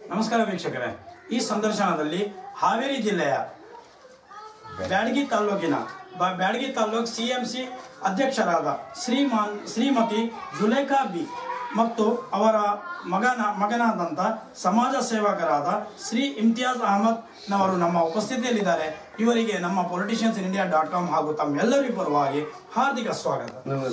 ನಮಸ್ಕಾರ ವೀಕ್ಷಕರೇ ಈ ಸಂದರ್ಶನದಲ್ಲಿ ಹಾವೇರಿ ಜಿಲ್ಲೆಯ ಬ್ಯಾಡಗಿ ತಾಲೂಕಿನ ಬ- Byadagi taluk C M C ಅಧ್ಯಕ್ಷರಾದ ಶ್ರೀಮಾನ್ ಶ್ರೀಮತಿ ಜುಲೇಖಾ ಬಿ ಮತ್ತು ಅವರ ಮಗನ ಮಗನಾದಂಥ ಸಮಾಜ ಸೇವಕರಾದ ಶ್ರೀ ಇಮ್ತಿಯಾಜ್ ಅಹಮದ್ ನವರು ನಮ್ಮ ಉಪಸ್ಥಿತಿಯಲ್ಲಿದ್ದಾರೆ ಇವರಿಗೆ ನಮ್ಮ politicians in India dot com ಹಾಗೂ ತಮ್ಮೆಲ್ಲರಿಗೂ ಪರವಾಗಿ ಹಾರ್ದಿಕ ಸ್ವಾಗತ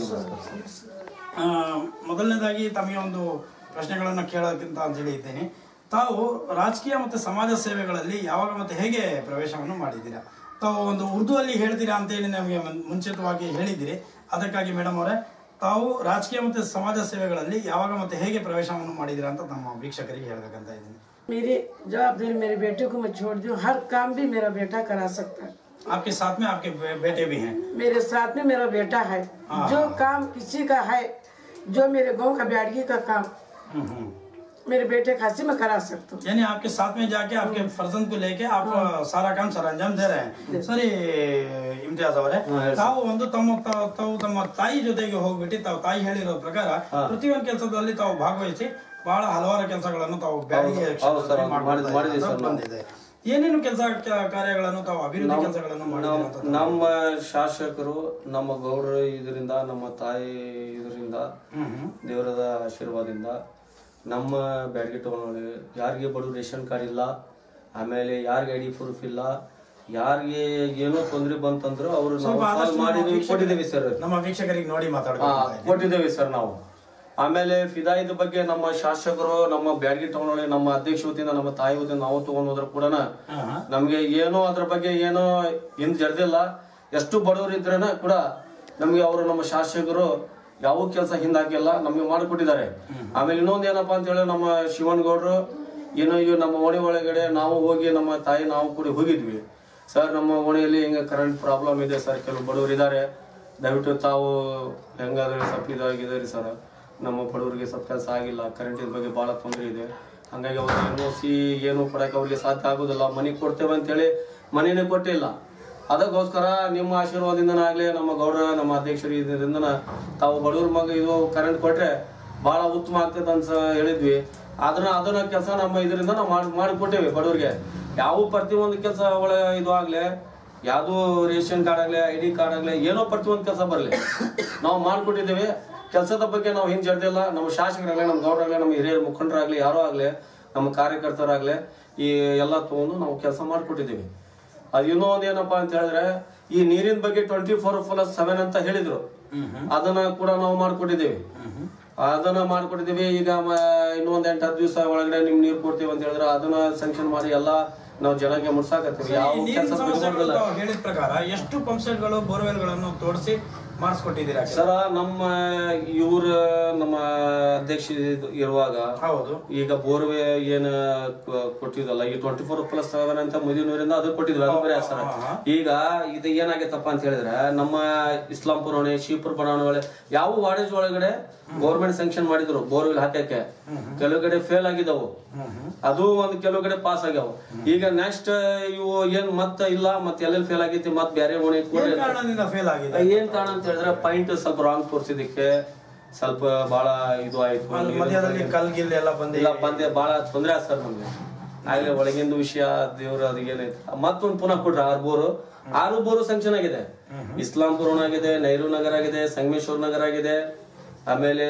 ಆ, ಮೊದಲನೇದಾಗಿ ತಮಗೆ ಒಂದು ಪ್ರಶ್ನೆಗಳನ್ನು ಕೇಳೋದಕ್ಕಿಂತ ಅಂತ ಹೇಳಿ ಇದ್ದೇನೆ ತಾವು ರಾಜಕೀಯ ಮತ್ತು ಸಮಾಜ ಸೇವೆಗಳಲ್ಲಿ ಯಾವಾಗ ಮತ್ತೆ ಹೇಗೆ ಪ್ರವೇಶವನ್ನು ಮಾಡಿದ್ದೀರಾ ತಾವು ಒಂದು ಉರ್ದುವಲ್ಲಿ ಹೇಳ್ತೀರಾ ಅಂತೇಳಿ ನಮಗೆ ಮುನ್- ಮುಂಚಿತವಾಗಿ ಹೇಳಿದ್ದೀರಿ ಅದಕ್ಕಾಗಿ ಮೇಡಮ್ ಅವರೇ ತಾವು ರಾಜಕೀಯ ಮತ್ತು ಸಮಾಜ ಸೇವೆಗಳಲ್ಲಿ ಯಾವಾಗ ಮತ್ತೆ ಹೇಗೆ ಪ್ರವೇಶವನ್ನು ಮಾಡಿದ್ದೀರಾ ಅಂತ ನಮ್ಮ ವೀಕ್ಷಕರಿಗೆ ಹೇಳ್ಬೇಕಂತ ಇದ್ದೀನಿ मेरी जवाबदारी मेरे बेटे को मैं छोड़ दी हूँ हर काम भी मेरा बेटा करा सकता है आपके साथ में आपके बे- बेटे भी हैं मेरे साथ में मेरा बेटा है हाँ। जो काम किसी का है जो मेरे गांव का बैठगी का काम हम्म, हम्म। मेरे बेटे खासी में करा सकता हूँ यानी आपके साथ में जाके आपके फर्जंद को लेके आप सारा काम ಸರ್ ಅಂಜಾಮ್ ದೇ ರहे ಸರಿ ಇಮ್ತಿಯಾಜ್ ಅವರೇ ತಾವು ಒಂದು ತಮ್ಮ ತ- ತಾವು ತಮ್ಮ ತಾಯಿ ಜೊತೆಗೆ ಹೋಗ್ಬಿಟ್ಟು ತಾವು ತಾಯಿ ಹೇಳಿರೋ ಪ್ರಕಾರ ಪ್ರತಿಯೊಂದು ಕೆಲಸದಲ್ಲಿ ತಾವು ಭಾಗವಹಿಸಿ ಬಹಳ ಹಲವಾರು ಕೆಲಸಗಳನ್ನು ತಾವು ಬ್ಯಾಡಿಗೆ ಹೌದು, ಕ್ಷೇತ್ರದಲ್ಲಿ ಸರ್, ಮಾಡ್ತಾ ಮಾಡಿದ್- ಇದ್ದೀರಾ ಮಾಡಿದ್ದೀವಿ ಅಂತ ಸರ್ ನಾವು. ಬಂದಿದೆ ಏನೇನು ಕೆಲಸ ಕಾರ್ಯಗಳನ್ನು ತಾವು ಅಭಿವೃದ್ಧಿ ಕೆಲಸಗಳನ್ನು ಮಾಡಿದ್ದೀರಾ ಅಂತ ನಮ್ಮ- ನಮ್ಮ ಶಾಸಕರು ನಮ್ಮ ಗೌಡರ ಇದರಿಂದ ನಮ್ಮ ತಾಯಿ ಇದರಿಂದ ಹ್ಮ್ ಹ್ಮ್ ದೇವರದ ಆಶೀರ್ವಾದದಿಂದ ನಮ್ಮ ಬ್ಯಾಡ್ಗೆ ಟೌನಲ್ಲಿ ಯಾರಿಗೆ ಬಡ ರೇಷನ್ ಕಾರ್ಡ್ ಇಲ್ಲ ಆಮೇಲೆ ಯಾರಿಗೆ ಐ ಡಿ ಪ್ರೂಫ್ ಇಲ್ಲ ಯಾರಿಗೆ ಏನೋ ತೊಂದರೆ ಬಂತಂದ್ರು ಅವರು ನಾವು ಸ್ವಲ್ಪ solve ಆದಷ್ಟು ಮಾಡಿ ನಮ್ಮ ವೀಕ್ಷಕರಿಗೆ- ಕೊಟ್ಟಿದ್ದೇವೆ ಸರ್ ನಮ್ಮ ವೀಕ್ಷಕರಿಗೆ ನೋಡಿ ಹಾ, ಮಾತಾಡ್ಬೇಕು ಕೊಟ್ಟಿದ್ದೇವೆ ಸರ್ ನಾವು ಆಮೇಲೆ ಫಿದಾಯಿದ ಬಗ್ಗೆ ನಮ್ಮ ಶಾಸಕರು ನಮ್ಮ ಬ್ಯಾಡ್ಗಿ ಟೌನ್ ಒಳಗೆ ನಮ್ಮ ಅಧ್ಯಕ್ಷ ವತಿಯಿಂದ ನಮ್ಮ ತಾಯಿ ವತಿಯಿಂದ ನಾವು ತಗೊಂಡೋದ್ರ ಕೂಡ ನಮ್ಗೆ ಏನೋ ಅದ್ರ ಬಗ್ಗೆ ಏನೋ ಹಿಂದ್ ಜಡ್ದಿಲ್ಲ ಎಷ್ಟು ಬಡವರು ಇದ್ರೇನ ಕೂಡ ನಮ್ಗೆ ಅವರು ನಮ್ಮ ಶಾಸಕರು ಯಾವ ಕೆಲಸ ಹಿಂದಾಕಿಲ್ಲ ನಮ್ಗೆ ಮಾಡಿಕೊಟ್ಟಿದ್ದಾರೆ ಆಮೇಲೆ ಇನ್ನೊಂದ್ ಏನಪ್ಪಾ ಅಂತ ಹೇಳಿ ನಮ್ಮ ಶಿವನಗೌಡರು ಏನೋ ಈಗ ನಮ್ಮ ಓಣಿ ಒಳಗಡೆ ನಾವು ಹೋಗಿ ನಮ್ಮ ತಾಯಿ ನಾವು ಕೂಡ ಹೋಗಿದ್ವಿ ಸರ್ ನಮ್ಮ ಓಣಿಯಲ್ಲಿ ಹಿಂಗೆ ಕರೆಂಟ್ ಪ್ರಾಬ್ಲಮ್ ಇದೆ ಸರ್ ಕೆಲವು ಬಡವರು ಇದ್ದಾರೆ ದಯವಿಟ್ಟು ತಾವು ಹೆಂಗಾದ್ರೆ ಸ್ವಲ್ಪ ಇದಾಗಿದ್ದಾರೆ ಸರ್ ನಮ್ಮ ಬಡವರಿಗೆ ಸ್ವಲ್ಪ ಕೆಲಸ ಆಗಿಲ್ಲ ಕರೆಂಟಿನ ಬಗ್ಗೆ ಭಾಳ ತೊಂದರೆ ಇದೆ ಹಂಗಾಗಿ ಅವ್ರು ಎನ್ ಒ ಸಿ ಏನು ಕೊಡಕ್ಕೆ ಅವ್ರಿಗೆ ಸಾಧ್ಯ ಆಗೋದಿಲ್ಲ ಮನೆ ಕೊಡ್ತೇವೆ ಅಂತೇಳಿ ಮನೆನೇ ಕೊಟ್ಟಿಲ್ಲ ಅದಕ್ಕೋಸ್ಕರ ನಿಮ್ಮ ಆಶೀರ್ವಾದದಿಂದನಾಗ್ಲಿ ನಮ್ಮ ಗೌಡ್ರ ನಮ್ಮ ಅಧ್ಯಕ್ಷರು ಇದರಿಂದ ತಾವು ಬಡವ್ರ ಮಗ ಇದು ಕರೆಂಟ್ ಕೊಟ್ರೆ ಬಹಳ ಉತ್ತಮ ಆಗ್ತದೆ ಅಂತ ಹೇಳಿದ್ವಿ ಅದನ್ನ ಅದನ್ನ ಕೆಲಸ ನಮ್ಮ ಇದರಿಂದ ನಾವು ಮಾಡಿ ಮಾಡಿಕೊಟ್ಟೇವೆ ಬಡವ್ರಿಗೆ ಯಾವ ಪ್ರತಿಯೊಂದು ಕೆಲಸ ಒಳ ಇದು ಆಗ್ಲಿ ಯಾವುದು ರೇಷನ್ ಕಾರ್ಡ್ ಆಗಲಿ ಐ ಡಿ ಕಾರ್ಡ್ ಆಗಲಿ ಏನೋ ಪ್ರತಿಯೊಂದು ಕೆಲಸ ಬರಲಿ ನಾವು ಮಾಡ್ಕೊಟ್ಟಿದ್ದೇವೆ ಕೆಲಸದ ಬಗ್ಗೆ ನಾವು ಹಿಂದೆ ಜಡ್ದಿಲ್ಲ ನಮ್ಮ ಶಾಸಕರಾಗಲಿ ನಮ್ಮ ಗೌಡರಾಗಲಿ ನಮ್ಮ ಹಿರಿಯರ ಮುಖಂಡರಾಗಲಿ ಯಾರೋ ಆಗಲಿ ನಮ್ಮ ಕಾರ್ಯಕರ್ತರಾಗಲಿ ಈ ಎಲ್ಲ ತಗೊಂಡು ನಾವು ಕೆಲಸ ಮಾಡಿಕೊಟ್ಟಿದ್ದೀವಿ ಅದು ಇನ್ನೂ ಒಂದು ಏನಪ್ಪಾ ಅಂತ ಹೇಳಿದ್ರೆ ಈ ನೀರಿನ ಬಗ್ಗೆ ಟ್ವೆಂಟಿ ಫೋರ್ ಪ್ಲಸ್ ಸೆವೆನ್ ಅಂತ ಹೇಳಿದ್ರು ಅದನ್ನ ಕೂಡ ನಾವು ಮಾಡ್ಕೊಟ್ಟಿದ್ದೀವಿ ಅದನ್ನ ಮಾಡ್ಕೊಟ್ಟಿದ್ದೀವಿ ಈಗ ಮ- ಇನ್ನೊಂದ್ ಎಂಟು ಹತ್ತು ದಿವಸ ಒಳಗಡೆ ನಿಮ್ ನೀರ್ ಕೊಡ್ತೀವಿ ಅಂತ ಹೇಳಿದ್ರೆ ಅದನ್ನ ಸ್ಯಾಂಕ್ಷನ್ ಮಾಡಿ ಎಲ್ಲ ನಾವು ಜನಕ್ಕೆ ಮುಟ್ಸಾಕತ್ತೀವಿ ಈ ಯಾವ ನೀರಿನ ಕೆಲಸ ಸಮಸ್ಯೆಗಳು ತಾವು ಹೇಳಿದ ಪ್ರಕಾರ ಎಷ್ಟು ಪಂಪ್ ಸೆಟ್ಗಳು ಬೋರ್ವೆಲ್ಗಳನ್ನು ತೋರಿಸಿ ಮಾಡಿಸ್ಕೊಟ್ಟಿದ್ದೀರಾ ಸರ ನಮ್ಮ ಇವ್ರ ನಮ್ಮ ಅಧ್ಯಕ್ಷ ಇದ್- ಇರುವಾಗ ಹೌದು ಈಗ ಬೋರ್ವೆ ಏನ್ ಕೊ- ಕೊಟ್ಟಿದ್ದಲ್ಲ ಈ ಟ್ವೆಂಟಿ ಫೋರ್ ಪ್ಲಸ್ ಸೆವೆನ್ ಅಂತ ಮುದಿನೂರಿಂದ ಅದು ಕೊಟ್ಟಿದ್ವಿ ಅದು ಬೇರೆ ಸರ್ ಈಗ ಇದು ಏನಾಗೈತಪ್ಪ ಅಂತ ಹೇಳಿದ್ರೆ ನಮ್ಮ ಇಸ್ಲಾಂಪುರ ಹೊಣೆ ಶಿವಪುರ ಬಡಾವಣೆ ಒಳಗೆ ಯಾವ ವಾರ್ಡೇಜ್ ಒಳಗಡೆ ಗೌರ್ಮೆಂಟ್ ಸ್ಯಾಂಕ್ಷನ್ ಮಾಡಿದ್ರು ಬೋರ್ವೆಲ್ ಹಾಕಕ್ಕೆ ಕೆಲವು ಕಡೆ ಫೇಲ್ ಆಗಿದ್ದವು ಅದು ಒಂದು ಕೆಲವು ಕಡೆ ಪಾಸ್ ಆಗ್ಯಾವ ಈಗ ನೆಕ್ಸ್ಟ್ ಇವು ಏನ್ ಮತ್ತ ಇಲ್ಲ ಮತ್ತೆ ಎಲ್ಲೆಲ್ಲಿ ಫೇಲ್ ಆಗೈತಿ ಮತ್ ಬೇರೆ ಹೊಣೆ ಏನ್ ಕೊಡ್ರಿ ಕಾರಣದಿಂದ ಫೇಲ್ ಆಗಿದೆ ಏನ್ ಕಾರಣ ಅಂತ ಹೇಳಿದ್ರೆ ಪಾಯಿಂಟ್ ಸ್ವಲ್ಪ ರಾಂಗ್ ತೋರಿಸಿದಕ್ಕೆ ಸ್ವಲ್ಪ ಬಹಳ ಇದು ಆಯ್ತು ಅಲ್ಲಿ ಮಧ್ಯದಲ್ಲಿ ಕಲ್ ಗಿಲ್ ಎಲ್ಲ ಬಂದಿ ಇಲ್ಲ ಬಂದೆ ಬಹಳ ತೊಂದರೆ ಆಯ್ತು ಸರ್ ನಮ್ಗೆ ಆಗ್ಲೇ ಒಳಗಿಂದ ವಿಷಯ ದೇವ್ರ ಅದು ಏನೈತೆ ಮತ್ತೊಂದು ಪುನಃ ಕೊಟ್ರ ಆರು ಬೋರು ಆರು ಬೋರು ಸಂಕ್ಷನ್ ಆಗಿದೆ ಇಸ್ಲಾಂಪುರ ಆಗಿದೆ ನೈರು ನಗರ ಆಗಿದೆ ಸಂಗಮೇಶ್ವರ ನಗರ ಆಗಿದೆ ಆಮೇಲೆ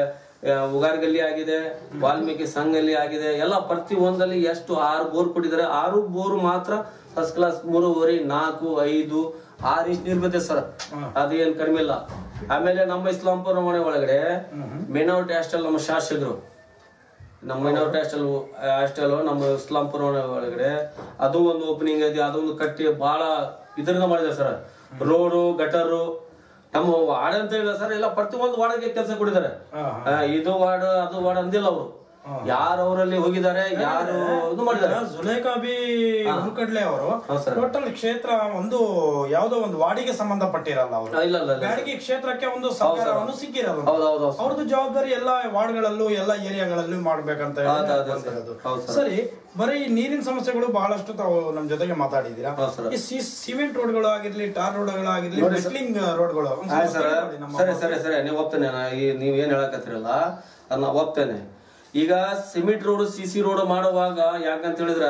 ಆ, ಉಗಾರ್ಗಲ್ಲಿ ಆಗಿದೆ ವಾಲ್ಮೀಕಿ ಸಂಘಲ್ಲಿ ಆಗಿದೆ ಎಲ್ಲ ಪ್ರತಿ ಒಂದಲ್ಲಿ ಎಷ್ಟು ಆರು ಬೋರ್ ಕೊಟ್ಟಿದ್ದಾರೆ ಆರು ಬೋರ್ ಮಾತ್ರ ಫಸ್ಟ್ ಕ್ಲಾಸ್ ಮೂರುವರೆ ನಾಲ್ಕು ಐದು ಆರು ಇಂಚ್ ನೀರ್ ಬರ್ತೈತೆ ಸರ್ ಅದೇನ್ ಕಡಿಮೆ ಇಲ್ಲ ಆಮೇಲೆ ನಮ್ಮ ಇಸ್ಲಾಂಪುರ ಮನೆ ಒಳಗಡೆ ಮೇನೌಟ್ ಹಾಸ್ಟೆಲ್ ನಮ್ಮ ಶಾಸಕರು ನಮ್ಮ ಮೈನಾರಿಟಿ ಹಾಸ್ಟೆಲ್ ಹಾಸ್ಟೆಲ್ ನಮ್ಮ ಇಸ್ಲಾಂಪುರ ಒಳಗಡೆ ಅದು ಒಂದು ಓಪನಿಂಗ್ ಇದೆ ಅದೊಂದು ಕಟ್ಟಿ ಬಹಳ ಇದರಿಂದ ಮಾಡಿದ್ದಾರೆ ಸರ್ ರೋಡು ಗಟರು ನಮ್ಮ ವಾರ್ಡ್ ಅಂತ ಇಲ್ಲ ಸರ್ ಎಲ್ಲ ಪ್ರತಿಯೊಂದು ವಾರ್ಡ್ಗೆ ಕೆಲಸ ಕೊಟ್ಟಿದ್ದಾರೆ ಆ, ಇದು ವಾರ್ಡ್ ಅದು ವಾರ್ಡ್ ಅಂದಿಲ್ಲ ಅವರು ಯಾರು ಅವರಲ್ಲಿ ಹೋಗಿದ್ದಾರೆ ಯಾರು ಇದು ಮಾಡಿದ್ದಾರೆ ಜುಲೇಖಾ ಬಿ ಹುರ್ಕಡ್ಲೆ ಅವರು ಹೌದು ಸರ್. ಟೋಟಲ್ ಕ್ಷೇತ್ರ ಒಂದು ಯಾವ್ದೋ ಒಂದು ವಾರ್ಡಿಗೆ ಸಂಬಂಧಪಟ್ಟಿರಲ್ಲ ಅವರು ಆ, ಇಲ್ಲ ಇಲ್ಲ ಇಲ್ಲ ಬ್ಯಾಡಗಿ ಕ್ಷೇತ್ರಕ್ಕೆ ಒಂದು ಸರ್ಕಾರವನ್ನು ಸಿಕ್ಕಿರಲ್ಲ ಹೌದು ಹೌದು ಹೌದು ಅವ್ರದ್ದು ಜವಾಬ್ದಾರಿ ಎಲ್ಲಾ ವಾರ್ಡ್ಗಳಲ್ಲೂ ಎಲ್ಲಾ ಏರಿಯಾಗಳಲ್ಲೂ ಮಾಡ್ಬೇಕಂತ ಹೇಳಿ ಹೌದು, ಹೌದು, ಬಂದಿರೋದು. ಹೌದು ಸರ್. ಸರಿ ಬರೀ ಈ ನೀರಿನ ಸಮಸ್ಯೆಗಳು ಬಹಳಷ್ಟು ತಾವು ನಮ್ ಜೊತೆಗೆ ಮಾತಾಡಿದೀರಾ ಹೌದು ಸರ್. ಈ ಸಿ- ಸಿಮೆಂಟ್ ರೋಡ್ಗಳು ಆಗಿರ್ಲಿ ಟಾರ್ ರೋಡ್ಗಳು ಆಗಿರ್ಲಿ ವೆಸ್ಲಿಂಗ್ ರೋಡ್ಗಳು ಒಂದ್ ಆಯ್ತು ಸ್ವಲ್ಪ ಸರ್ ಹೇಳಿ ನಮ್ಮ ಸರಿ ಸರಿ ಸರಿ ನೀವು ಒಪ್ತೇನೆ ನಾ ಈ ನೀವ್ ಏನ್ ಹೇಳಕತ್ತಿರಲ್ಲ ಅದ್ ನಾ ಒಪ್ತೇನೆ ಈಗ cement road C C road ಮಾಡುವಾಗ ಯಾಕಂತ ಹೇಳಿದ್ರ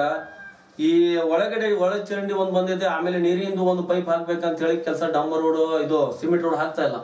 ಈ ಒಳಗಡೆ ಒಳ ಚರಂಡಿ ಒಂದ್ ಬಂದಿದೆ ಆಮೇಲೆ ನೀರಿಂದು ಒಂದು ಪೈಪ್ ಹಾಕ್ಬೇಕಂತ ಹೇಳಿ ಕೆಲಸ ಡಾಂಬರ್ ರೋಡ್ ಇದು ಸಿಮೆಂಟ್ ರೋಡ್ ಹಾಕ್ತಾ ಇಲ್ಲ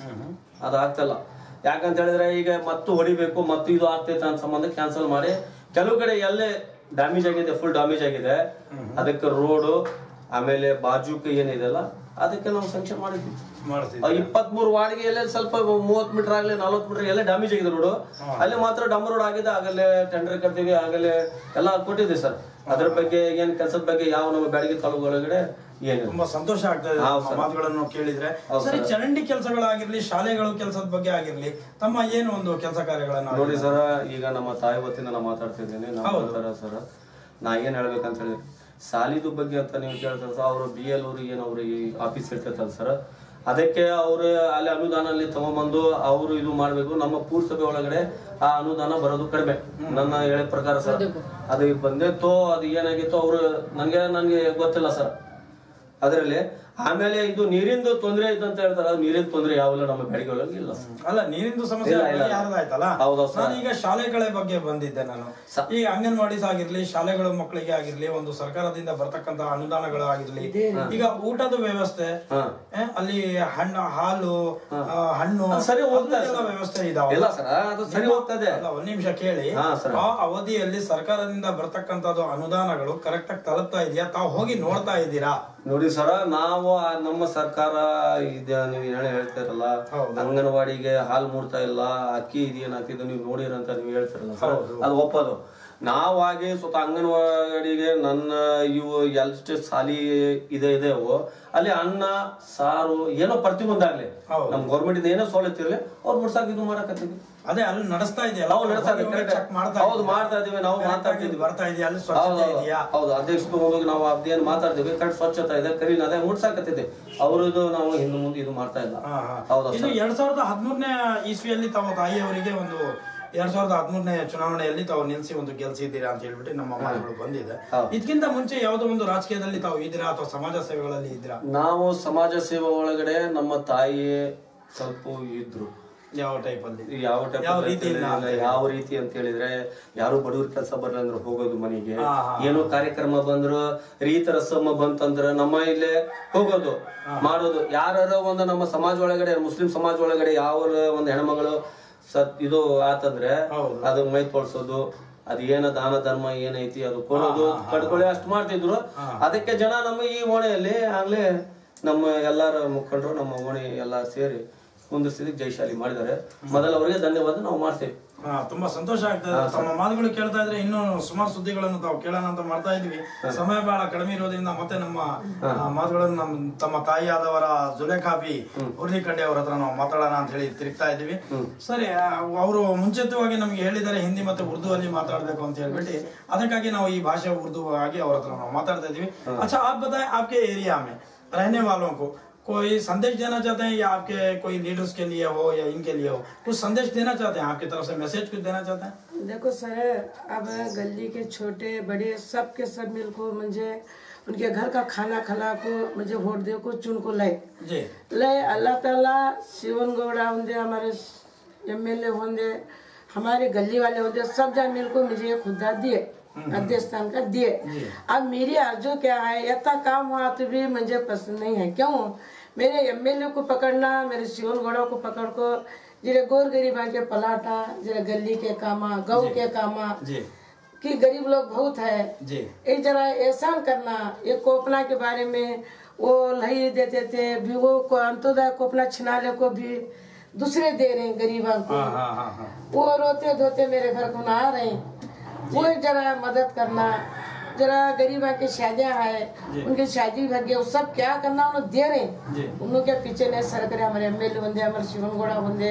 ಅದು ಆಗ್ತಾ ಇಲ್ಲ ಯಾಕಂತ ಹೇಳಿದ್ರೆ ಈಗ ಮತ್ತು ಹೊಡಿಬೇಕು ಮತ್ತು ಇದು ಆಗ್ತೈತೆ ಅಂತ ಸಂಬಂಧ ಕ್ಯಾನ್ಸಲ್ ಮಾಡಿ ಕೆಲವು ಕಡೆ ಎಲ್ಲೇ ಡ್ಯಾಮೇಜ್ ಆಗಿದೆ ಫುಲ್ ಡ್ಯಾಮೇಜ್ ಆಗಿದೆ ಅದಕ್ಕೆ ರೋಡು ಆಮೇಲೆ ಬಾಜುಕ್ ಏನಿದೆಲ್ಲ ಅದಕ್ಕೆ ನಾವು ಸಂಕ್ಷೇಪ ಮಾಡಿದ್ವಿ ಮಾಡ್ತಿದ್ವಿ ಇಪ್ಪತ್ ಮೂರು ವಾರ್ಡ್ಗೆ ಎಲ್ಲ ಸ್ವಲ್ಪ ಮೂವತ್ ಮೀಟರ್ ಆಗ್ಲಿ ನಲ್ವತ್ ಮೀಟರ್ ಎಲ್ಲ ಡ್ಯಾಮೇಜ್ ಆಗಿದೆ ರೋಡ್ ಅಲ್ಲಿ ಮಾತ್ರ ಡಂಬರ್ ರೋಡ್ ಆಗಿದೆ ಆಗಲೇ ಟೆಂಡರ್ ಕರ್ತೀವಿ ಆಗಲೇ ಎಲ್ಲ ಕೊಟ್ಟಿದೆ ಸರ್ ಅದ್ರ ಬಗ್ಗೆ ಏನ್ ಕೆಲಸದ ಬಗ್ಗೆ ಯಾವ ನಮ್ಮ ಬ್ಯಾಡಿಗೆ ತಾಲೂಕು ಒಳಗಡೆ ಏನಿಲ್ಲ ತುಂಬಾ ಸಂತೋಷ ಆಗ್ತಾ ಇದೆ ಹೌದು ತಮ್ಮ ಸರ್. ಮಾತುಗಳನ್ನು ಕೇಳಿದ್ರೆ ಹೌದು ಸರಿ ಸರ್. ಚರಂಡಿ ಕೆಲಸಗಳಾಗಿರ್ಲಿ ಶಾಲೆಗಳು ಕೆಲಸದ ಬಗ್ಗೆ ಆಗಿರ್ಲಿ ತಮ್ಮ ಏನು ಒಂದು ಕೆಲಸ ಕಾರ್ಯಗಳನ್ನ ನೋಡಿ ಸರ್ ಈಗ ನಮ್ಮ ತಾಯಿ ವತಿಯಿಂದ ನಾನು ಮಾತಾಡ್ತಿದ್ದೀನಿ ನಮ್ಮ ಹೌದು. ಸರ ಸರ್ ನಾ ಏನ್ ಹೇಳ್ಬೇಕಂತ ಹೇಳಿ ಸಾಲಿದು ಬಗ್ಗೆ ಅಂತ ನೀವು ಕೇಳ್ತಾರೆ ಸರ್ ಅವರು ಬಿ ಎಲ್ ಅವ್ರಿಗೆ ಏನು ಅವ್ರಿಗೆ ಆಫೀಸ್ ಇರ್ತೈತಲ್ಲ ಸರ್ ಅದಕ್ಕೆ ಅವರು ಅಲ್ಲಿ ಅನುದಾನ ಅಲ್ಲಿ ತಗೊಂಬಂದು ಅವರು ಇದು ಮಾಡ್ಬೇಕು ನಮ್ಮ ಪೂರ್ಸಭೆ ಒಳಗಡೆ ಆ ಅನುದಾನ ಬರೋದು ಕಡಿಮೆ ನನ್ನ ಹೇಳ ಪ್ರಕಾರ ಸರ್ ಅದು ಬಂದಿತ್ತೋ ಅದು ಏನಾಗಿತ್ತೋ ಅವರು ನನಗೆ ನನಗೆ ಗೊತ್ತಿಲ್ಲ ಸರ್ ಅದರಲ್ಲಿ ಆಮೇಲೆ ಇದು ನೀರಿಂದು ತೊಂದರೆ ಐತೆ ಅಂತ ಹೇಳ್ತಾರೆ ಅದು ನೀರಿನ ತೊಂದರೆ ಯಾವಲ್ಲ ನಮ್ಮ ಬೆಳಗ್ಗೆ ಒಳಗೆ ಇಲ್ಲ ಸರ್ ಅಲ್ಲ ನೀರಿಂದು ಸಮಸ್ಯೆ ಇಲ್ಲ, ಇಲ್ಲ. ಯಾರ್ದಾಯ್ತಲ್ಲ ಹೌದು ಸರ್. ನಾನು ಈಗ ಶಾಲೆಗಳ ಬಗ್ಗೆ ಬಂದಿದ್ದೆ ನಾನು ಸ- ಈ ಅಂಗನವಾಡೀಸ್ ಆಗಿರ್ಲಿ ಶಾಲೆಗಳ ಮಕ್ಕಳಿಗೆ ಆಗಿರ್ಲಿ ಒಂದು ಸರ್ಕಾರದಿಂದ ಬರ್ತಕ್ಕಂತ ಅನುದಾನಗಳು ಆಗಿರ್ಲಿ ಈಗ ಊಟದ ವ್ಯವಸ್ಥೆ ಹಾ. ಏ, ಅಲ್ಲಿ ಹಣ್ಣು ಹಾಲು ಆ, ಹಣ್ಣು ಅದು ಸರಿ ಹೋಗ್ತಾ ಇದೆ ಅದೆಲ್ಲ ಸರ್. ವ್ಯವಸ್ಥೆ ಇದಾವ ಇಲ್ಲ ಸರ್ ಅದು ಸರಿ ಹೋಗ್ತದೆ ಅಲ್ಲ, ಒಂದ್ ನಿಮಿಷ ಕೇಳಿ ಹಾ, ಸರ್. ಆ ಅವಧಿಯಲ್ಲಿ ಸರ್ಕಾರದಿಂದ ಬರ್ತಕ್ಕಂಥದ್ದು ಅನುದಾನಗಳು ಕರೆಕ್ಟ್ ಆಗಿ ತಲುಪ್ತಾ ಇದೆಯಾ ತಾವು ಹೋಗಿ ನೋಡ್ತಾ ಇದ್ದೀರಾ ನೋಡಿ ಸರ ನಾವು ಆ ನಮ್ಮ ಸರ್ಕಾರ ಇದೆ ನೀವು ಏನ್ ಹೇಳ್ತಾರಲ್ಲ ಹೌದು. ಅಂಗನವಾಡಿಗೆ ಹಾಲು ಮೂಡ್ತಾ ಇಲ್ಲ ಅಕ್ಕಿ ಇದೇನ್ ಹಾಕಿದ್ದು ನೀವು ನೋಡಿರಂತ ನೀವು ಹೇಳ್ತಾರಲ್ಲ ಸರ್ ಹೌದು. ಅದು ಒಪ್ಪದು ನಾವಾಗಿ ಸ್ವತಃ ಅಂಗನವಾಡಿಗೆ ನನ್ನ ಇವು ಎಷ್ಟು ಸಾಲಿ ಇದೆ ಇದೆವೋ ಅಲ್ಲಿ ಅನ್ನ ಸಾರು ಏನೋ ಪ್ರತಿಯೊಂದಾಗ್ಲಿ ಹೌದು. ನಮ್ ಗೌರ್ಮೆಂಟ್ ಏನೋ ಸವಲತ್ತು ಇರಲಿ ಅವ್ರು ಮುಡ್ಸಾಕ ಇದು ಮಾಡಕತ್ತೀವಿ ಅದೇ ಅಲ್ಲಿ ನಡೆಸ್ತಾ ಇದೆಯಲ್ಲ ನಾವು ನಡೆಸ್ತಾ ಇದ್ದೀವಿ, ಹೋಗಿ correct. check ಮಾಡ್ತಾ ಹೌದು, ಇದ್ದೀರಾ? ಮಾಡ್ತಾ ಇದ್ದೀವಿ, ನಾವು Correct ಮಾತಾಡ್ತಾ ಆಗಿ ಇದ್ದೀವಿ. ಬರ್ತಾ ಇದೆಯಾ ಅಲ್ಲಿ ಹೌದು ಸ್ವಚ್ಛತೆ ಇದೆಯಾ ಹೌದು ಅಧ್ಯಕ್ಷರು ಹೋಗಿ ನಾವು ಅದೇನ್ ಮಾತಾಡ್ತೀವಿ ಕರೆಕ್ಟ್ ಸ್ವಚ್ಛತೆ ಇದೆ ಕರೀನ ಅದೇ ಮುಡ್ಸಾಕತ್ತಿದೆ ಅವ್ರದ್ದು ನಾವು ಹಿಂದೆ ಮುಂದೆ ಇದು ಮಾಡ್ತಾ ಇಲ್ಲ ಹಾ, ಹಾ. ಹೌದಾ ಇದು ಎರಡ್ ಸಾವಿರದ ಹದಿಮೂರನೇ ಇಸ್ವಿಯಲ್ಲಿ ತಾವು ತಾಯಿಯವರಿಗೆ ಒಂದು ಎರಡ್ ಸಾವಿರದ ಹದಿಮೂರನೇ ಚುನಾವಣೆಯಲ್ಲಿ ತಾವು ನಿಲ್ಸಿ ಒಂದು ಗೆಲ್ಸಿದ್ದೀರಾ ಅಂತ ಹೇಳ್ಬಿಟ್ಟು ನಮ್ಮ ಮಾತುಗಳು ಬಂದಿದೆ ಹೌದು. ಇದಕ್ಕಿಂತ ಮುಂಚೆ ಯಾವುದೋ ಒಂದು ರಾಜಕೀಯದಲ್ಲಿ ತಾವು ಇದ್ದೀರಾ ಅಥವಾ ಸಮಾಜ ಸೇವೆಗಳಲ್ಲಿ ಇದ್ದೀರಾ ನಾವು ಸಮಾಜ ಸೇವೆ ಒಳಗಡೆ ನಮ್ಮ ತಾಯಿ ಸ್ವಲ್ಪ ಇದ್ರು ಯಾವ ಟೈಪ್ ಅಲ್ಲಿ ಯಾವ type ಯಾವ ಅಂತ ರೀತಿಯಿಂದ ಹೇಳಿದ್ರೆ, ಯಾವ ರೀತಿ ಅಂತ ಹೇಳಿದ್ರೆ ಯಾರು ಬಡವ್ರ ಕೆಲಸ ಬರಲ್ಲ ಅಂದ್ರೆ ಹೋಗೋದು ಮನೆಗೆ ಹಾ, ಹಾ. ಏನೋ ಕಾರ್ಯಕ್ರಮ ಬಂದ್ರು ರೀತ ರಸಮ ಬಂತಂದ್ರ ನಮ್ಮ ಇಲ್ಲೇ ಹೋಗೋದು ಮಾಡೋದು ಯಾರ ಒಂದು ನಮ್ಮ ಸಮಾಜ ಒಳಗಡೆ ಮುಸ್ಲಿಂ ಸಮಾಜ ಒಳಗಡೆ ಯಾವ ಒಂದು ಹೆಣ್ಮಗಳು ಸತ್ ಇದು ಆತಂದ್ರೆ ಹೌದು. ಅದು ಮೈ ತೋರ್ಸೋದು ಅದ್ ಏನ ದಾನ ಧರ್ಮ ಏನೈತಿ ಅದು ಕೊಡೋದು ಕಡ್ಕೊಳ್ಳಿ ಅಷ್ಟು ಮಾಡ್ತಿದ್ರು ಅದಕ್ಕೆ ಜನ ನಮ್ಮ ಈ ಓಣೆಯಲ್ಲಿ ಆಗ್ಲೇ ನಮ್ಮ ಎಲ್ಲಾರ ಮುಖಂಡರು ನಮ್ಮ ಓಣಿ ಎಲ್ಲಾ ಸೇರಿ ಕುಂದಿಸಿದಕ್ಕೆ ಜೈಶಾಲಿ ಮಾಡಿದ್ದಾರೆ ಮೊದಲ ಅವರಿಗೆ ಧನ್ಯವಾದ ನಾವು ಮಾಡ್ತೇವೆ ಹಾ, ತುಂಬಾ ಸಂತೋಷ ಆಗ್ತದೆ ತಮ್ಮ ಮಾತುಗಳು ಕೇಳ್ತಾ ಇದ್ರೆ ಇನ್ನೂ ಸುಮಾರು ಸುದ್ದಿಗಳನ್ನು ತಾವು ಕೇಳೋಣ ಅಂತ ಮಾಡ್ತಾ ಇದೀವಿ ಸಮಯ ಬಹಳ ಕಡಿಮೆ ಇರೋದ್ರಿಂದ ಮತ್ತೆ ನಮ್ಮ ಆ, ಮಾತುಗಳನ್ನು ನಮ್ಮ ತಮ್ಮ ತಾಯಿಯಾದವರ ಜುಲೇಖಾ ಬಿ ಉರ್ಲಿಕಡ್ಡೆ ಅವರ ಹತ್ರ ನಾವು ಮಾತಾಡೋಣ ಅಂತ ಹೇಳಿ ತಿರುಗ್ತಾ ಇದೀವಿ ಸರಿ ಅವರು ಮುಂಚಿತವಾಗಿ ನಮಗೆ ಹೇಳಿದ್ದಾರೆ ಹಿಂದಿ ಮತ್ತೆ ಉರ್ದು ಅಲ್ಲಿ ಮಾತಾಡ್ಬೇಕು ಅಂತ ಹೇಳ್ಬಿಟ್ಟು ಅದಕ್ಕಾಗಿ ನಾವು ಈ ಭಾಷೆ ಉರ್ದು ಆಗಿ ಅವ್ರ ಹತ್ರ ನಾವು ಮಾತಾಡ್ತಾ ಇದೀವಿ अच्छा आप बताएं आपके एरिया में रहने वालों को कोई संदेश देना चाहते हैं या आपके कोई लीडर्स के लिए हो या इनके लिए हो कुछ संदेश देना चाहते हैं आपकी तरफ से मैसेज कुछ देना चाहते हैं देखो सर अब गली के छोटे बड़े सब के सब मिल को मुझे उनके घर का खाना खिला को मुझे वोट दे को चुन को लाए जी ಲೇ ಅಲ್ಲ ताला शिवन गौड़ा होंगे हमारे एम एल ए होंगे हमारे गली वाले होंगे सब जन मिल को मुझे ये खुदा दिए अध्यक्ष स्थान का दिए अब मेरी अर्जो क्या है इतना काम हुआ तो भी मुझे पसंद नहीं है क्यों मेरे एम एल ए को पकड़ना मेरे शिवन गौड़ा को पकड़ को जरे गोर गरीबा के पलाटा जरे गली के कामा गौ के कामा जी कि गरीब लोग बहुत है जी एक जरा एहसान करना ये कोपना के बारे में वो लही देते थे भिगो को अंत्योदय कोपना छिनाले को भी दूसरे दे रहे हैं गरीबों को हाँ हाँ हाँ हाँ वो रोते धोते मेरे घर को ना आ रहे हैं वो जरा मदद करना जरा गरीबा की शादियां है उनकी शादी भाग्य वो सब क्या करना उन्हें दे रहे हैं जी उनके पीछे नहीं सर करे हमारे एम एल बंदे हमारे शिवन गोड़ा बंदे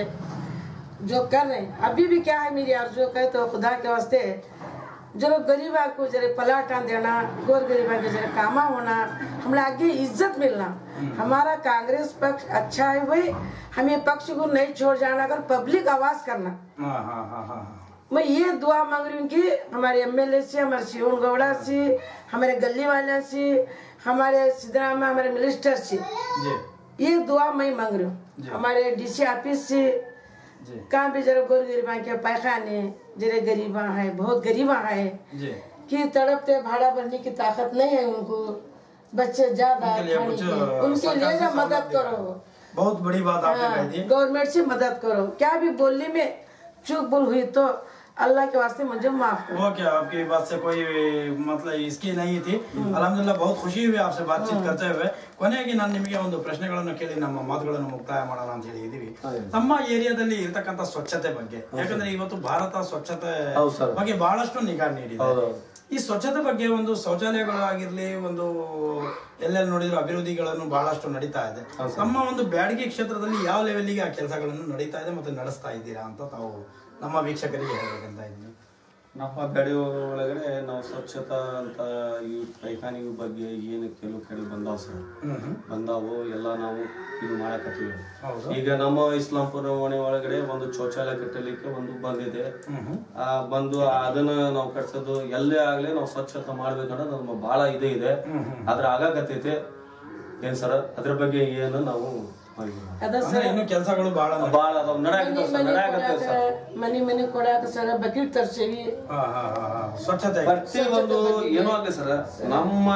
जो कर रहे हैं अभी भी क्या है मेरी आरजू कहे तो खुदा के वास्ते जरा गरीबा को जरा पलाटा देना गोर गरीबा के जरा कामा होना हमें आगे इज्जत मिलना हमारा कांग्रेस पक्ष अच्छा है भाई हम ये पक्ष को नहीं छोड़ जाना अगर पब्लिक आवाज करना हाँ हाँ हाँ हाँ हाँ मैं ये दुआ मांग रही हूँ कि हमारे एमएलए से हमारे शिवन गौड़ा से हमारे गली वाले से हमारे सिद्धरामा हमारे मिनिस्टर से जी ये दुआ मैं मांग रही हूँ हमारे डीसी ऑफिस से जी कहाँ भी जरा गोर गरीबा के पैखाने जरे गरीबा है बहुत गरीबा है जी कि तड़पते भाड़ा भरने की ताकत नहीं है उनको बच्चे ज्यादा उनके लिए खाने कुछ के। उनके सरकार लिए से ना सहुलियत मदद दिया करो है। बहुत बड़ी बात आपने कह दी गवर्नमेंट से मदद करो क्या भी बोलने में चूक भूल हुई तो अल्लाह के वास्ते मुझे माफ करो वो क्या आपकी बात से कोई मतलब इसकी नहीं थी ಅಲ್ಹಮ್ದುಲಿಲ್ಲ बहुत ಖುಷಿ हुई आपसे बातचीत करते हुए ಕೊನೆಯಾಗಿ ನಾನು ನಿಮಗೆ ಒಂದು ಪ್ರಶ್ನೆಗಳನ್ನು ಕೇಳಿ ನಮ್ಮ ಮಾತುಗಳನ್ನು ಮುಕ್ತಾಯ ಮಾಡೋಣ ಅಂತ ಹೇಳಿ ಇದೀವಿ ತಮ್ಮ ಏರಿಯಾದಲ್ಲಿ ಇರ್ತಕ್ಕಂಥ ಸ್ವಚ್ಛತೆ ಬಗ್ಗೆ ಯಾಕಂದ್ರೆ ಇವತ್ತು ಭಾರತ ಸ್ವಚ್ಛತೆ ಹೌದು ಸರ್. ಬಗ್ಗೆ ಬಹಳಷ್ಟು ನಿಗಾ ನೀಡಿದೆ ಹೌದೌದು ಈ ಸ್ವಚ್ಛತೆ ಬಗ್ಗೆ ಒಂದು ಶೌಚಾಲಯಗಳಾಗಿರ್ಲಿ ಒಂದು ಎಲ್ಲೆಲ್ಲಿ ನೋಡಿದ್ರು ಅಭಿವೃದ್ಧಿಗಳನ್ನು ಬಹಳಷ್ಟು ನಡೀತಾ ಇದೆ ನಮ್ಮ ಒಂದು ಬ್ಯಾಡಗಿ ಕ್ಷೇತ್ರದಲ್ಲಿ ಯಾವ ಲೆವೆಲ್ಗೆ ಆ ಕೆಲಸಗಳನ್ನು ನಡೀತಾ ಇದೆ ಮತ್ತೆ ನಡೆಸ್ತಾ ಇದ್ದೀರಾ ಅಂತ ತಾವು ನಮ್ಮ ವೀಕ್ಷಕರಿಗೆ ಹೇಳ್ಬೇಕಂತ ಇದ್ದೀನಿ ನಮ್ಮ ಗಡಿ ಒಳಗಡೆ ನಾವು ಸ್ವಚ್ಛತಾ ಅಂತ ಈ ಪೈಖಾನಿ ಬಗ್ಗೆ ಏನು ಕೆಲವು ಕಡೆ ಬಂದಾವ ಸರ್ ಹ್ಮ್ ಹ್ಮ್ ಬಂದಾವು ಎಲ್ಲ ನಾವು ಇದು ಮಾಡಕತ್ತೀವಿ ಹೌದು ಈಗ ನಮ್ಮ ಇಸ್ಲಾಂಪುರ ಓಣಿ ಒಳಗಡೆ ಒಂದು ಶೌಚಾಲಯ ಕಟ್ಟಲಿಕ್ಕೆ ಒಂದು ಬಂದಿದೆ ಹ್ಮ್ ಹ್ಮ್ ಆ ಬಂದು ಅದನ್ನ ನಾವು ಕಟ್ಸೋದು ಎಲ್ಲೇ ಆಗ್ಲಿ ನಾವು ಸ್ವಚ್ಛತೆ ಮಾಡ್ಬೇಕನ್ನೋದು ನಮ್ಮ ಬಹಳ ಇದು ಇದೆ ಆದ್ರೆ ಆಗಾಕತ್ತೈತೆ ಏನ್ ಸರ್ ಅದ್ರ ಬಗ್ಗೆ ಏನು ನಾವು ಮಾಡಿಲ್ಲ. ಅದ ಅಂದ್ರೆ ಇನ್ನು ಕೆಲಸಗಳು ಬಹಳ ನಡೆ- ಬಹಳ ಅದಾವ ನಡಾಕತ್ತೇವೆ ಸರ್ ನಡಾಕತ್ತೇವೆ ಸರ್ ಮನಿ ಮನಿ ಕೊಡಾಕ ಸರ ಬಕೆಟ್ ತರ್ಸೇವಿ ಹಾ, ಹಾ, ಹಾ, ಹಾ. ಸ್ವಚ್ಛತೆ ಪ್ರತಿ ಒಂದು ಏನೂ ಆಗ್ಲಿ ಸರ್ ನಮ್ಮ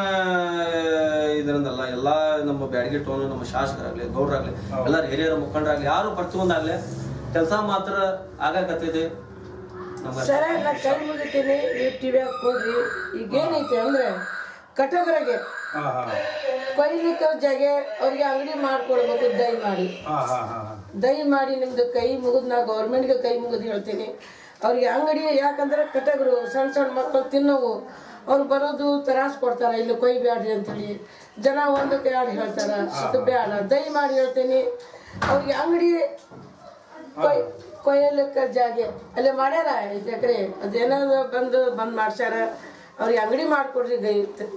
ಇದರಿಂದಲ್ಲ ಎಲ್ಲಾ ನಮ್ಮ ಬ್ಯಾಡಗಿ ಟೋನ್ ನಮ್ಮ ಶಾಸಕರಾಗ್ಲಿ ಗೌಡ್ರಾಗ್ಲಿ ಎಲ್ಲಾರು ಹಿರಿಯರ ಮುಖಂಡರಾಗ್ಲಿ ಯಾರು ಪ್ರತಿಯೊಂದಾಗ್ಲಿ ಕೆಲಸ ಮಾತ್ರ ಆಗಾಕತ್ತೈತಿ ನಮ್ಮ ಸರ ನಾ ಕೈ ಮುಗಿತೀನಿ ನೀವು ಟಿವಿಯಾಗ ಹೋಗ್ರಿ ಈಗ ಏನೈತಿ ಅಂದ್ರೆ ಕಟಗರಿಗೆ ಹಾ ಹಾ ಕೊಯ್ಲಿಕ್ಕೆ ಜಾಗ ಅವ್ರಿಗೆ ಅಂಗಡಿ ಮಾಡ್ಕೊಡ್ಬೇಕು ದಯಮಾಡಿ ಹಾ ಹಾ ಹಾ ಹಾ ದಯಮಾಡಿ ನಿಮ್ದು ಕೈ ಮುಗಿದ್ ನಾ ಗೌರ್ಮೆಂಟ್ಗೆ ಕೈ ಮುಗಿದು ಹೇಳ್ತೀನಿ ಅವ್ರಿಗೆ ಅಂಗಡಿ ಯಾಕಂದ್ರೆ ಕಟಗರು ಸಣ್ಣ ಸಣ್ಣ ಮಕ್ಕಳು ತಿನ್ನೋವು ಅವ್ರು ಬರೋದು ತ್ರಾಸ ಕೊಡ್ತಾರ ಇಲ್ಲಿ ಕೊಯ್ ಬ್ಯಾಡ್ರಿ ಅಂತೇಳಿ ಜನ ಒಂದು ಎರಡು ಹೇಳ್ತಾರ ಅದು ಬೇಡ ದಯಮಾಡಿ ಹೇಳ್ತೀನಿ ಅವ್ರಿಗೆ ಅಂಗಡಿ ಕೊಯ್ ಕೊಯ್ಯಲಿಕ್ಕೆ ಜಾಗೆ ಅಲ್ಲಿ ಮಾಡ್ಯಾರ ಐದು ಎಕರೆ ಅದೇನಾದ್ರು ಬಂದು ಬಂದ್ ಮಾಡ್ಸ್ಯಾರ ಅವ್ರಿಗೆ ಅಂಗಡಿ ಮಾಡ್ಕೊಡ್ರಿ ಗೈ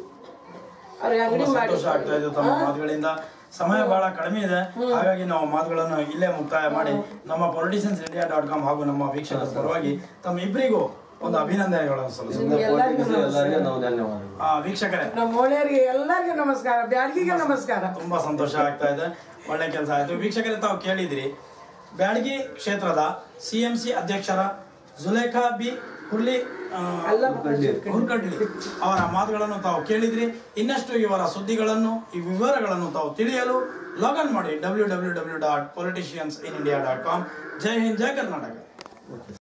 ಅವ್ರಿಗೆ ಅಂಗಡಿ ಮಾಡಿ ಸಂತೋಷ ಆಗ್ತಾ ಇದೆ ತಮ್ಮ ಮಾತುಗಳಿಂದ ಸಮಯ ಬಹಳ ಕಡಿಮೆ ಇದೆ ಹಾಗಾಗಿ ನಾವು ಮಾತುಗಳನ್ನು ಇಲ್ಲೇ ಮುಕ್ತಾಯ ಮಾಡಿ ನಮ್ಮ ಪೊಲಿಟಿಷಿಯನ್ಸ್ ಇಂಡಿಯಾ ಡಾಟ್ ಕಾಮ್ ಹಾಗೂ ನಮ್ಮ ವೀಕ್ಷಕರ ಪರವಾಗಿ ತಮ್ಮ ಇಬ್ಬರಿಗೂ ಒಂದು ಅಭಿನಂದನೆಗಳನ್ನು ಸಲ್ಲಿಸುತ್ತೇವೆ ಎಲ್ಲರಿಗೆ ನಾವು ಧನ್ಯವಾದಗಳು ಆ, ವೀಕ್ಷಕರೇ ನಮ್ಮ ಮೋಳಿಯರಿಗೆ ಎಲ್ಲರಿಗೂ ನಮಸ್ಕಾರ ಬ್ಯಾಡ್ಗಿಗೆ ನಮಸ್ಕಾರ ತುಂಬಾ ಸಂತೋಷ ಆಗ್ತಾ ಇದೆ ಒಳ್ಳೆ ಕೆಲಸ ಆಯ್ತು ವೀಕ್ಷಕರೇ ತಾವು ಕೇಳಿದಿರಿ ಬ್ಯಾಡಗಿ ಕ್ಷೇತ್ರದ ಸಿ ಎಂ ಸಿ ಅಧ್ಯಕ್ಷರ ಜುಲೇಖಾ ಬಿ ಹುರ್ಲಿ ಆ, ಹುರ್ಕಡ್ಲಿ ಅವರ ಮಾತುಗಳನ್ನು ತಾವು ಕೇಳಿದ್ರಿ ಇನ್ನಷ್ಟು ಇವರ ಸುದ್ದಿಗಳನ್ನು ಈ ವಿವರಗಳನ್ನು ತಾವು ತಿಳಿಯಲು ಲಾಗಿನ್ ಮಾಡಿ W W W dot politicians in India dot com ಜೈ ಹಿಂದ್ ಜೈ ಕರ್ನಾಟಕ